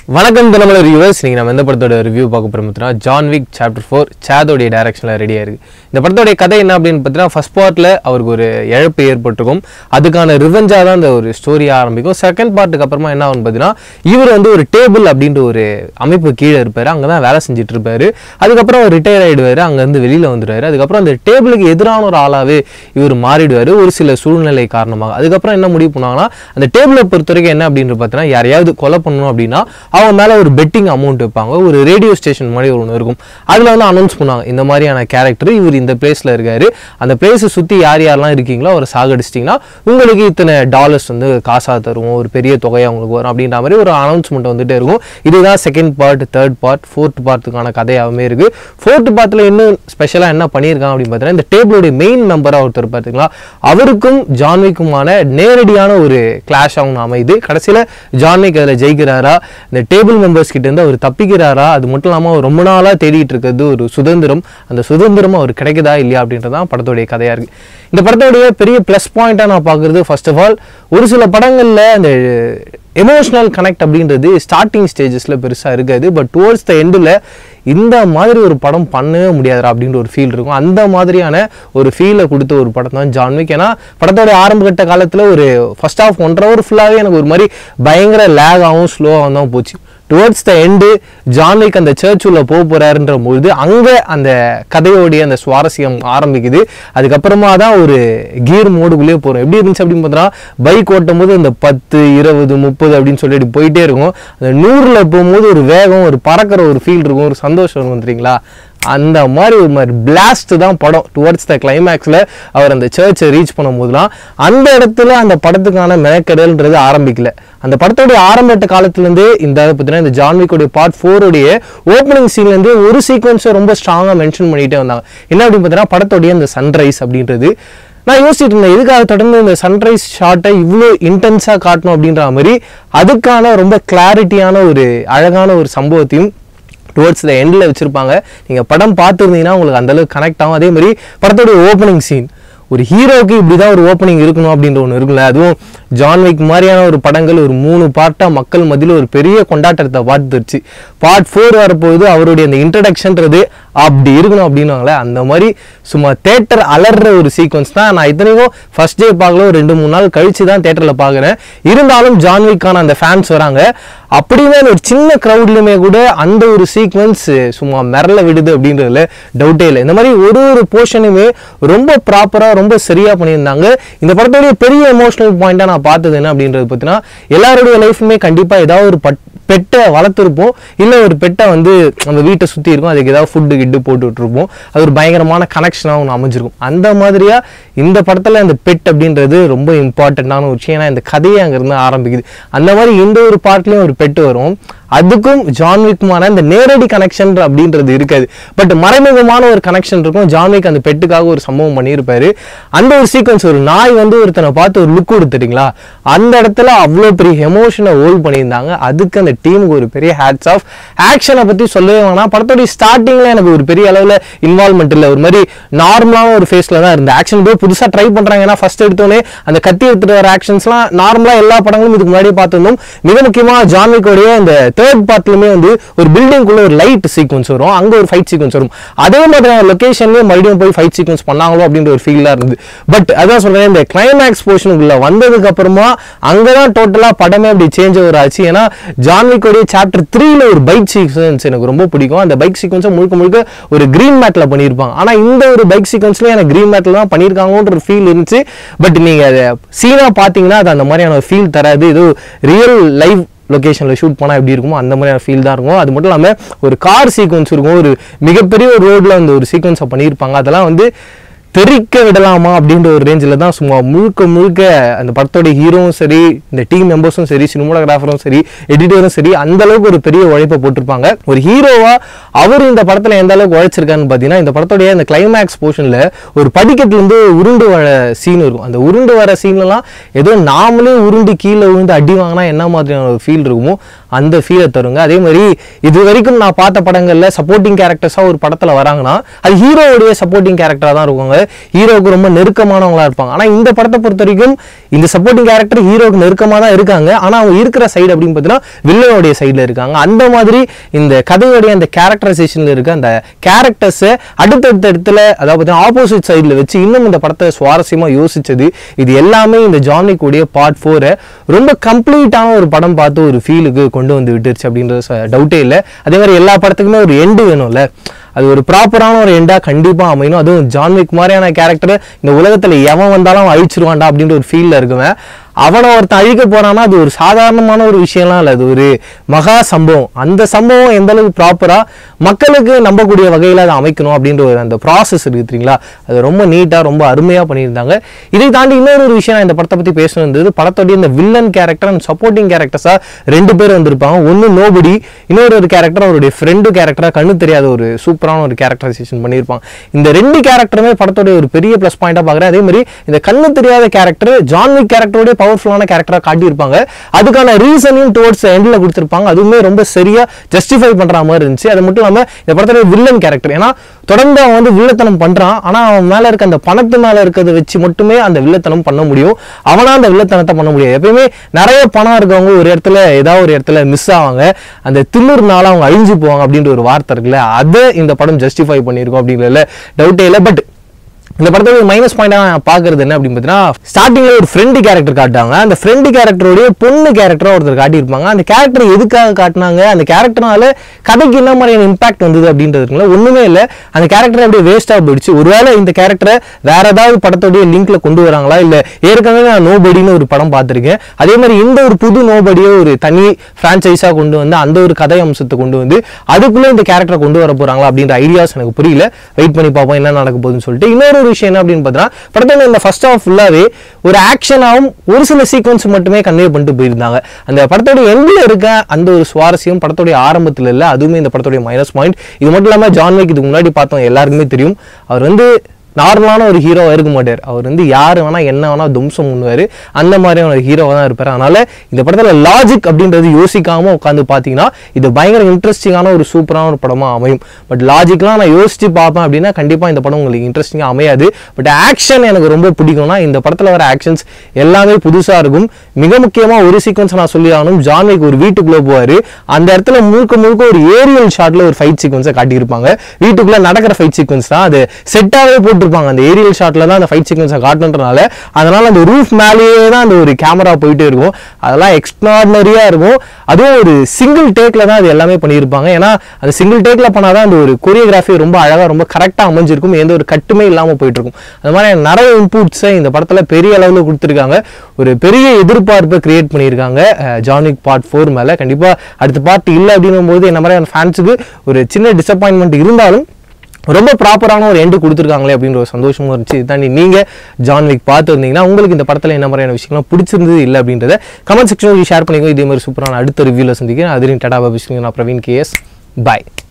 வணக்கம் தினமலை ரிவ்யூவர்ஸ் நீங்கள் நம்ம எந்த படத்தோட ரிவ்யூ பார்க்க போகிறோம் பார்த்தீங்கன்னா ஜான் விக் சாப்டர் ஃபோர் சேதோடைய டைரக்ஷனில் ரெடியாக இருக்குது இந்த படத்தோடைய கதை என்ன அப்படின்னு பார்த்தீங்கன்னா ஃபர்ஸ்ட் பார்ட்டில் அவருக்கு ஒரு இழப்பு ஏற்பட்டிருக்கும் அதுக்கான ரிவெஞ்சாக தான் இந்த ஒரு ஸ்டோரி ஆரம்பிக்கும் செகண்ட் பார்ட்டுக்கு அப்புறமா என்ன ஆகும்னு பார்த்தீங்கன்னா இவர் வந்து ஒரு டேபிள் அப்படின்ற ஒரு அமைப்பு கீழே இருப்பார் அங்கே தான் வேலை செஞ்சுட்டு இருப்பாரு அதுக்கப்புறம் அவர் ரிட்டையர் ஆகிடுவார் அங்கேருந்து வெளியில் வந்துடுவார் அதுக்கப்புறம் அந்த டேபிளுக்கு எதிரான ஒரு ஆளாகவே இவர் மாறிடுவார் ஒரு சில சூழ்நிலை காரணமாக அதுக்கப்புறம் என்ன முடிவு பண்ணாங்கன்னா அந்த டேபிளை பொறுத்த வரைக்கும் என்ன அப்படின்னு பார்த்தீங்கன்னா யாரையாவது கொலை பண்ணணும் அப்படின்னா அவங்க மேலே ஒரு பெட்டிங் அமௌண்ட் வைப்பாங்க ஒரு ரேடியோ ஸ்டேஷன் மாதிரி ஒன்று இருக்கும் அதில் வந்து அனௌன்ஸ் பண்ணுவாங்க இந்த மாதிரியான கேரக்டர் இவர் இந்த பிளேஸில் இருக்காரு அந்த பிளேஸை சுற்றி யார் யாரெல்லாம் இருக்கீங்களோ அவர் சாகடிச்சிட்டிங்கன்னா உங்களுக்கு இத்தனை டாலர்ஸ் வந்து காசாக தருவோம் ஒரு பெரிய தொகை அவங்களுக்கு வரும் அப்படின்ற மாதிரி ஒரு அனௌன்ஸ்மெண்ட் வந்துட்டே இருக்கும் இதுதான் second part third part fourth பார்ட்டுக்கான கதையாகவே இருக்குது ஃபோர்த் பார்ட்டில் இன்னும் ஸ்பெஷலாக என்ன பண்ணியிருக்காங்க அப்படின்னு பார்த்தீங்கன்னா இந்த டேபிளோடைய மெயின் மெம்பராக ஒருத்தர் பார்த்தீங்களா அவருக்கும் ஜான்விக்குமான நேரடியான ஒரு கிளாஷ் ஆகும் அமைது கடைசியில் ஜான்விக் அதில் ஜெயிக்கிறாரா இந்த டேபிள் மெம்பர்ஸ் கிட்ட இருந்து அவர் தப்பிக்கிறாரா அது மட்டும் இல்லாமல் அவர் ரொம்ப நாளாக தேடிட்டு இருக்கிறது ஒரு சுதந்திரம் அந்த சுதந்திரம் அவர் கிடைக்குதா இல்லையா அப்படின்றதான் படத்தோடைய கதையாக இருக்குது இந்த படத்தோடைய பெரிய ப்ளஸ் பாயிண்ட்டாக நான் பார்க்குறது ஃபர்ஸ்ட் ஆஃப் ஆல் ஒரு சில படங்களில் அந்த எமோஷனல் கனெக்ட் அப்படின்றது ஸ்டார்டிங் ஸ்டேஜஸில் பெருசாக இருக்காது பட் டுவர்ட்ஸ் த எண்டில் இந்த மாதிரி ஒரு படம் பண்ணவே முடியாதுடா அப்படின்ற ஒரு ஃபீல் இருக்கும் அந்த மாதிரியான ஒரு ஃபீலை கொடுத்த ஒரு படம் தான் ஜான்விக் ஏன்னா படத்தோட ஆரம்ப கட்ட காலத்தில் ஒரு ஃபர்ஸ்ட் ஆஃப் ஒன்றரை ஹவர் ஃபுல்லாகவே எனக்கு ஒரு மாதிரி பயங்கர லேகாகவும் ஸ்லோவாகவும் தான் போச்சு டுவர்ட்ஸ் த எண்டு ஜான்விக் அந்த சர்ச் உள்ள போக போறாருன்ற பொழுது அங்கே அந்த கதையோடைய அந்த சுவாரஸ்யம் ஆரம்பிக்குது அதுக்கப்புறமா தான் ஒரு கீர் மோடுக்குள்ளேயே போகிறோம் எப்படி இருந்துச்சு அப்படின்னு பார்த்தோன்னா பைக் ஓட்டும் போது அந்த பத்து இருபது முப்பது அப்படின்னு சொல்லிட்டு போயிட்டே இருக்கும் அந்த நூறில் போகும்போது ஒரு வேகம் ஒரு பறக்கிற ஒரு ஃபீல் இருக்கும் ஒரு சந்தோஷம் இருக்கும் தெரியுங்களா அந்த மாதிரி ஒரு மாதிரி பிளாஸ்ட் தான் படம் டுவர்ட்ஸ் த கிளைமேக்ஸில் அவர் அந்த சர்ச்சை ரீச் பண்ணும்போதுலாம் அந்த இடத்துல அந்த படத்துக்கான மெனக்கெடல்ன்றது ஆரம்பிக்கல அந்த படத்தோடைய ஆரம்பட்ட காலத்துலேருந்தே இந்த பார்த்தீங்கன்னா இந்த ஜான்விக்குடைய பார்ட் ஃபோருடைய ஓப்பனிங் சீன்லேருந்து ஒரு சீக்வன்ஸை ரொம்ப ஸ்ட்ராங்காக மென்ஷன் பண்ணிகிட்டே வந்தாங்க என்ன அப்படின்னு பார்த்தீங்கன்னா படத்தோடைய அந்த சன்ரைஸ் அப்படின்றது நான் யோசிச்சுட்டு இருந்தேன் எதுக்காக தொடர்ந்து இந்த சன்ரைஸ் ஷாட்டை இவ்வளோ இன்டென்ஸாக காட்டணும் அப்படின்ற மாதிரி அதுக்கான ரொம்ப கிளாரிட்டியான ஒரு அழகான ஒரு சம்பவத்தையும் டுவர்ட்ஸ் த எண்டில் வச்சுருப்பாங்க நீங்கள் படம் பார்த்துருந்தீங்கன்னா உங்களுக்கு அந்தளவுக்கு கனெக்ட் ஆகும் அதே மாதிரி படத்தோடைய ஓப்பனிங் சீன் ஒரு ஹீரோவுக்கு இப்படி தான் ஒரு ஓப்பனிங் இருக்கணும் அப்படின்ற ஒன்று இருக்குல்ல அதுவும் ஜான்விக் மாதிரியான ஒரு படங்கள் ஒரு மூணு பார்ட்டாக மக்கள் மத்தியில் ஒரு பெரிய கொண்டாட்டத்தை பார்த்துருச்சு பார்ட் ஃபோர் வரப்போகுது அவருடைய அந்த இன்ட்ரடக்ஷன்றது அப்படி இருக்கணும் அப்படின்னுவாங்களே அந்த மாதிரி சும்மா தேட்டர் அலற ஒரு சீக்வன்ஸ் தான் நான் இத்தனைக்கும் ஃபர்ஸ்ட் டே பார்க்கல ஒரு ரெண்டு மூணு நாள் கழிச்சு தான் தேட்டரில் பார்க்குறேன் இருந்தாலும் ஜான்விக்கான அந்த ஃபேன்ஸ் வராங்க அப்படியுமே ஒரு சின்ன க்ரௌட்லையுமே கூட அந்த ஒரு சீக்வன்ஸ் சும்மா மிரள விடுது அப்படின்றதுல டவுட்டே இல்லை இந்த மாதிரி ஒரு ஒரு போர்ஷனுமே ரொம்ப ப்ராப்பராக ரொம்ப சரியாக பண்ணியிருந்தாங்க இந்த படத்துடைய பெரிய எமோஷனல் பாயிண்டாக நான் பார்த்தது என்ன அப்படின்றது பார்த்தீங்கன்னா எல்லாருடைய லைஃப்புமே கண்டிப்பாக ஏதாவது ஒரு பட் பெட்டை வளர்த்துருப்போம் இல்லை ஒரு பெட்டை வந்து நம்ம வீட்டை சுற்றி இருக்கும் அதுக்கு ஏதாவது ஃபுட்டு கிட்டு போட்டு விட்டுருப்போம் அது ஒரு பயங்கரமான கனெக்ஷனாக ஒன்று அமைஞ்சிருக்கும் அந்த மாதிரியாக இந்த படத்தில் அந்த பெட் அப்படின்றது ரொம்ப இம்பார்ட்டண்ட்டான ஒரு விஷயம் ஏன்னா இந்த கதையை அங்கேருந்து ஆரம்பிக்குது அந்த மாதிரி இந்த ஒரு பார்ட்லேயும் ஒரு பெட்டு வரும் அதுக்கும் ஜான்விக்குமான இந்த நேரடி கனெக்ஷன் அப்படின்றது இருக்காது பட் மறைமுகமான ஒரு கனெக்ஷன் இருக்கும் ஜான்விக் அந்த பெட்டுக்காக ஒரு சம்பவம் பண்ணியிருப்பாரு அந்த ஒரு சீக்வன்ஸ் ஒரு நாய் வந்து ஒருத்தனை பார்த்து ஒரு லுக் கொடுத்துட்டீங்களா அந்த இடத்துல அவ்வளோ பெரிய எமோஷனை ஹோல்ட் பண்ணியிருந்தாங்க அதுக்கு அந்த டீமுக்கு ஒரு பெரிய ஹேட்ஸ் ஆஃப் ஆக்ஷனை பற்றி சொல்லவே வேணாம் படத்தோடைய ஸ்டார்டிங்கில் எனக்கு ஒரு பெரிய அளவில் இன்வால்மெண்ட் இல்லை ஒரு மாதிரி நார்மலான ஒரு ஃபேஸில் தான் இருந்தது ஆக்ஷன் போய் புதுசாக ட்ரை பண்ணுறாங்க ஏன்னா ஃபர்ஸ்ட் எடுத்தோடனே அந்த கத்தி எடுத்துகிட்டு வர ஆக்ஷன்ஸ்லாம் நார்மலாக எல்லா படங்களும் இதுக்கு முன்னாடி பார்த்துருந்தோம் மிக முக்கியமாக ஜான்விக்கோடைய இந்த தேர்ட் பார்ட்லையுமே வந்து ஒரு பில்டிங்குள்ள ஒரு லைட் சீக்வன்ஸ் வரும் அங்கே ஒரு ஃபைட் சீக்வன்ஸ் வரும் அதே மாதிரியான லொக்கேஷன்லேயே மறுபடியும் போய் ஃபைட் சீக்வன்ஸ் பண்ணாங்களோ அப்படின்ற ஒரு ஃபீலாக இருந்தது பட் அதான் சொல்கிறேன் இந்த கிளைமேக்ஸ் போர்ஷனுக்குள்ள வந்ததுக்கு அப்புறமா அங்கே தான் டோட்டலாக படமே அப்படி சேஞ்ச் ஓவர் ஆச்சு ஏன்னா ஜான்விக்கோடைய சாப்டர் த்ரீல ஒரு பைக் சீக்வன்ஸ் எனக்கு ரொம்ப பிடிக்கும் அந்த பைக் சீக்வன்ஸை முழுக்க முழுக்க ஒரு கிரீன் மேட்டில் பண்ணியிருப்பாங்க ஆனால் இந்த ஒரு பைக் சீக்வன்ஸ்லேயே எனக்கு கிரீன் மேட்டில் தான் பண்ணியிருக்காங்கன்ற ஒரு ஃபீல் இருந்துச்சு பட் நீங்கள் அதை சீனாக பார்த்தீங்கன்னா அது அந்த மாதிரியான ஒரு ஃபீல் தராது ஏதோ ரியல் லைவ் லொக்கேஷனில் ஷூட் பண்ணால் எப்படி இருக்குமோ அந்த மாதிரியான ஃபீல் தான் இருக்கும் அது மட்டும் இல்லாமல் ஒரு கார் சீக்வன்ஸ் இருக்கும் ஒரு மிகப்பெரிய ஒரு ரோட்டில் அந்த ஒரு சீக்வன்ஸை பண்ணியிருப்பாங்க அதெல்லாம் வந்து தெரிக்க விடலாமா அப்படின்ற ஒரு ரேஞ்சில் தான் சும்மா முழுக்க முழுக்க அந்த படத்தோட ஹீரோவும் சரி இந்த டீம் மெம்பர்ஸும் சரி சினிமோகிராஃபரும் சரி எடிட்டரும் சரி அந்த அளவுக்கு ஒரு பெரிய உழைப்பை போட்டிருப்பாங்க ஒரு ஹீரோவா அவர் இந்த படத்தில் எந்த அளவுக்கு உழைச்சிருக்காருன்னு பார்த்தீங்கன்னா இந்த படத்தோடைய அந்த கிளைமேக்ஸ் போர்ஷனில் ஒரு படிக்கட்டுலேருந்து உருண்டு வர சீன் இருக்கும் அந்த உருண்டு வர சீன்லாம் ஏதோ நாமளே உருண்டு கீழே விழுந்து அடி வாங்கினா என்ன மாதிரியான ஒரு ஃபீல் இருக்குமோ அந்த ஃபீலை தருங்க அதே மாதிரி இது வரைக்கும் நான் பார்த்த படங்களில் சப்போர்ட்டிங் கேரக்டர்ஸாக ஒரு படத்தில் வராங்கன்னா அது ஹீரோவுடைய சப்போர்ட்டிங் கேரக்டராக தான் இருக்குவாங்க ஹீரோவுக்கு ரொம்ப நெருக்கமானவங்களா இருப்பாங்க ஆனால் இந்த படத்தை பொறுத்த வரைக்கும் இந்த சப்போர்ட்டிங் கேரக்டர் ஹீரோவுக்கு நெருக்கமாக தான் இருக்காங்க ஆனால் அவங்க இருக்கிற சைடு அப்படின்னு பார்த்தீங்கன்னா வில்லனுடைய சைடில் இருக்காங்க அந்த மாதிரி இந்த கதையுடைய அந்த கேரக்டரைசேஷனில் இருக்க அந்த கேரக்டர்ஸை அடுத்தடுத்த இடத்துல அதாவது ஆப்போசிட் சைடில் வச்சு இன்னும் இந்த படத்தை சுவாரஸ்யமாக யோசிச்சது இது எல்லாமே இந்த ஜான்விக் உடைய பார்ட் ஃபோரை ரொம்ப கம்ப்ளீட்டான ஒரு படம் பார்த்து ஒரு ஃபீலுக்கு கொண்டு வந்து விட்டுருச்சு அப்படின்றது டவுட்டே இல்லை அதே மாதிரி எல்லா படத்துக்குமே ஒரு எண்டு வேணும்ல அது ஒரு ப்ராப்பரான ஒரு எண்டா கண்டிப்பாக அமையணும் அதுவும் ஜான்விக் மாதிரியான கேரக்டர் இந்த உலகத்தில் எவன் வந்தாலும் அவன் அழிச்சிருவான்டா அப்படின்ற ஒரு ஃபீலில் இருக்குவேன் அவனை ஒருத்தன் அழிக்க போறான்னா அது ஒரு சாதாரணமான ஒரு விஷயம்லாம் இல்லை அது ஒரு மகா சம்பவம் அந்த சம்பவம் எந்த அளவுக்கு ப்ராப்பராக மக்களுக்கு நம்பக்கூடிய வகையில் அதை அமைக்கணும் அப்படின்ற ஒரு அந்த ப்ராசஸ் இருக்கு தெரியுங்களா அது ரொம்ப நீட்டாக ரொம்ப அருமையாக பண்ணியிருந்தாங்க இதை தாண்டி இன்னொரு ஒரு விஷயம் நான் இந்த படத்தை பற்றி பேசணும் இருந்தது படத்தோடைய இந்த வில்லன் கேரக்டர் அண்ட் சப்போர்ட்டிங் கேரக்டர்ஸாக ரெண்டு பேர் வந்திருப்பாங்க ஒன்று நோபடி இன்னொரு ஒரு கேரக்டர் அவருடைய ஃப்ரெண்டு கேரக்டராக கண்ணு தெரியாத ஒரு சூப்பரான ஒரு கேரக்டரைசேஷன் பண்ணியிருப்பாங்க இந்த ரெண்டு கேரக்டருமே படத்தோடைய ஒரு பெரிய ப்ளஸ் பாயிண்டாக பார்க்குறேன் அதே மாதிரி இந்த கண்ணு தெரியாத கேரக்டர் ஜான்விக் கேரக்டரோட பவர்ஃபுல்லான கேரக்டராக காட்டியிருப்பாங்க அதுக்கான ரீசனையும் டுவர்ட்ஸ் எண்டில் கொடுத்துருப்பாங்க அதுவுமே ரொம்ப சரியா ஜஸ்டிஃபை பண்ற மாதிரி இருந்துச்சு அது மட்டும் இல்லாமல் இந்த படத்துல வில்லன் கேரக்டர் ஏன்னா தொடர்ந்து அவன் வந்து வில்லத்தனம் பண்றான் ஆனா அவன் மேல இருக்க அந்த பணத்து மேல இருக்கிறத வச்சு மட்டுமே அந்த வில்லத்தனம் பண்ண முடியும் அவனா அந்த வில்லத்தனத்தை பண்ண முடியாது எப்பயுமே நிறைய பணம் இருக்கவங்க ஒரு இடத்துல ஏதாவது ஒரு இடத்துல மிஸ் ஆவாங்க அந்த திமிர்னால அவங்க அழிஞ்சு போவாங்க அப்படின்ற ஒரு வார்த்தை இருக்குல்ல அதை இந்த படம் ஜஸ்டிஃபை பண்ணியிருக்கோம் அப்படிங்கிறதுல டவுட்டே இல்லை பட் இந்த படத்தோட மைனஸ் பாயிண்டா நான் பாக்குறது என்ன அப்படின்னு பார்த்தீங்கன்னா ஸ்டார்டிங்ல ஒரு ஃப்ரெண்டு கேரக்டர் காட்டுவாங்க அந்த ஃப்ரெண்டு கேரக்டருடைய பொண்ணு கேரக்டரா ஒருத்தர் காட்டியிருப்பாங்க அந்த கேரக்டர் எதுக்காக காட்டினாங்க அந்த கேரக்டர்னால கதைக்கு என்ன மாதிரியான இம்பாக்ட் வந்தது அப்படின்றதுக்குள்ள ஒண்ணுமே இல்லை அந்த கேரக்டர் அப்படியே வேஸ்டா போயிடுச்சு ஒருவேளை இந்த கேரக்டரை வேற ஏதாவது படத்தோடைய லிங்க்ல கொண்டு வராங்களா இல்ல ஏற்கனவே நான் நோபடின்னு ஒரு படம் பார்த்திருக்கேன் அதே மாதிரி இந்த ஒரு புது நோபடியை ஒரு தனி பிரான்ச்சைஸா கொண்டு வந்து அந்த ஒரு கதை அம்சத்தை கொண்டு வந்து அதுக்குள்ள இந்த கேரக்டரை கொண்டு வர போறாங்களா அப்படின்ற ஐடியாஸ் எனக்கு புரியல வெயிட் பண்ணி பார்ப்போம் என்ன நடக்க போகுதுன்னு சொல்லிட்டு இன்னொரு ஒரு விஷயம் என்ன அப்படின்னு பார்த்தீங்கன்னா படத்தில் இந்த ஃபர்ஸ்ட் ஆஃப் ஃபுல்லாவே ஒரு ஆக்ஷனாகவும் ஒரு சில சீக்வன்ஸ் மட்டுமே கன்வே பண்ணிட்டு போயிருந்தாங்க அந்த படத்தோட எண்டில் இருக்க அந்த ஒரு சுவாரஸ்யம் படத்தோடைய ஆரம்பத்தில் இல்லை அதுவுமே இந்த படத்தோடைய மைனஸ் பாயிண்ட் இது மட்டும் இல்லாமல் ஜான்விக் இதுக்கு முன்னாடி பார்த்தோம் எல்லாருக்குமே தெரியும் அவர் வந்து நார்மலான ஒரு ஹீரோவாக இருக்க மாட்டார் அவர் வந்து யார் வேணா என்ன வேணா தும்சம் பண்ணுவார் அந்த மாதிரியான ஒரு ஹீரோவாக தான் இருப்பார் அதனால இந்த படத்தில் லாஜிக் அப்படின்றது யோசிக்காம உட்காந்து பார்த்தீங்கன்னா இது பயங்கர இன்ட்ரெஸ்டிங்கான ஒரு சூப்பரான ஒரு படமாக அமையும் பட் லாஜிக்லாம் நான் யோசிச்சு பார்ப்பேன் அப்படின்னா கண்டிப்பாக இந்த படம் உங்களுக்கு இன்ட்ரெஸ்டிங்காக அமையாது பட் ஆக்ஷன் எனக்கு ரொம்ப பிடிக்கும்னா இந்த படத்தில் வர ஆக்ஷன்ஸ் எல்லாமே புதுசாக இருக்கும் மிக முக்கியமாக ஒரு சீக்வன்ஸ் நான் சொல்லி ஆகணும் ஜான்விக் ஒரு வீட்டுக்குள்ளே போவார் அந்த இடத்துல முழுக்க முழுக்க ஒரு ஏரியல் ஷாட்டில் ஒரு ஃபைட் சீக்வன்ஸை காட்டியிருப்பாங்க வீட்டுக்குள்ளே நடக்கிற ஃபைட் சீக்வன்ஸ் தான் அது செட்டாகவே போட்டிருப்பாங்க அந்த ஏரியல் ஷாட்டில் தான் அந்த ஃபைட் சீக்வன்ஸை காட்டணுன்றனால அதனால அந்த ரூஃப் மேலேயே தான் அந்த ஒரு கேமரா போயிட்டே இருக்கும் அதெல்லாம் எக்ஸ்ட்ராடனரியாக இருக்கும் அதுவும் ஒரு சிங்கிள் டேக்கில் தான் அது எல்லாமே பண்ணியிருப்பாங்க ஏன்னா அந்த சிங்கிள் டேக்கில் பண்ணாதான் அந்த ஒரு கொரியோகிராஃபி ரொம்ப அழகாக ரொம்ப கரெக்டாக அமைஞ்சிருக்கும் எந்த ஒரு கட்டுமே இல்லாமல் போயிட்டு இருக்கும் அது மாதிரி நிறைய இன்புட்ஸை இந்த படத்தில் பெரிய அளவில் கொடுத்துருக்காங்க ஒரு பெரிய எதிர்பார்ப்பை கிரியேட் பண்ணியிருக்காங்க அஹ், ஜான்விக் பார்ட் ஃபோர் மேலே கண்டிப்பாக அடுத்த பார்ட் இல்லை அப்படின்னும் போது என்ன மாதிரியான ஃபேன்ஸுக்கு ஒரு சின்ன டிசப்பாயின்மெண்ட் இருந்தாலும் ரொம்ப ப்ராப்பரான ஒரு எண்டு கொடுத்துருக்காங்களே அப்படின்ற ஒரு சந்தோஷமும் இருந்துச்சு இது தாண்டி நீங்கள் ஜான்விக் பார்த்து வந்தீங்கன்னா உங்களுக்கு இந்த படத்தில் என்ன மாதிரியான விஷயங்கள்லாம் பிடிச்சிருந்தது இல்லை அப்படின்றத கமெண்ட் செக்ஷனில் ஷேர் பண்ணிக்கோ இதே மாதிரி சூப்பரான அடுத்த ரிவ்யூவில் சந்திக்கிறேன் அதுலேயும் டடா பாபிஸ்க்கு நான் பிரவீன் கேஎஸ் பாய்